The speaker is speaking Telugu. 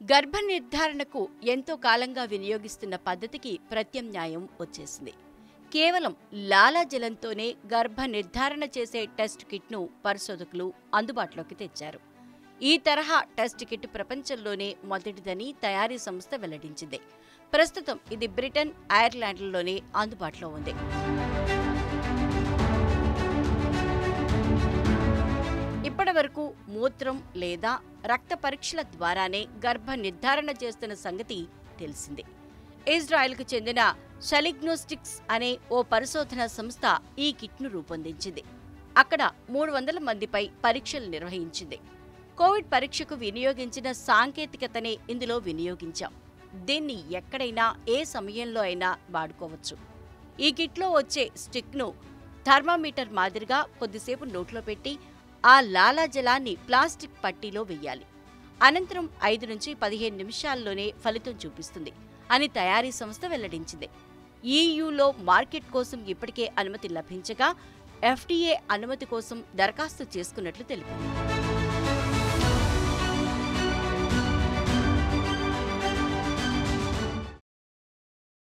గర్భ నిర్ధారణకు ఎంతో కాలంగా వినియోగిస్తున్న పద్ధతికి ప్రత్యామ్నాయం వచ్చేసింది కేవలం లాలాజలంతోనే గర్భ నిర్ధారణ చేసే టెస్ట్ కిట్ను పరిశోధకులు అందుబాటులోకి తెచ్చారు ఈ తరహా టెస్ట్ కిట్ ప్రపంచంలోనే మొదటిదని తయారీ సంస్థ వెల్లడించింది ప్రస్తుతం ఇది బ్రిటన్ ఐర్లాండ్లలోనే అందుబాటులో ఉంది ఇప్పటివరకు మూత్రం లేదా రక్త పరీక్షల ద్వారానే గర్భ నిర్ధారణ చేస్తున్న సంగతి తెలిసిందే ఇజ్రాయెల్కు చెందిన షలిగ్నోస్టిక్స్ అనే ఓ పరిశోధన సంస్థ ఈ కిట్ను రూపొందించింది అక్కడ మూడు వందల మందిపై పరీక్షలు నిర్వహించింది కోవిడ్ పరీక్షకు వినియోగించిన సాంకేతికతనే ఇందులో వినియోగించాం దీన్ని ఎక్కడైనా ఏ సమయంలో అయినా వాడుకోవచ్చు ఈ కిట్లో వచ్చే స్టిక్ను థర్మామీటర్ మాదిరిగా కొద్దిసేపు నోట్లో పెట్టి ఆ లాలాజలాన్ని ప్లాస్టిక్ పట్టీలో వెయ్యాలి అనంతరం ఐదు నుంచి పదిహేను నిమిషాల్లోనే ఫలితం చూపిస్తుంది అని తయారీ సంస్థ వెల్లడించింది ఈయూలో మార్కెట్ కోసం ఇప్పటికే అనుమతి లభించగా ఎఫ్డీఏ అనుమతి కోసం దరఖాస్తు చేసుకున్నట్లు తెలిపింది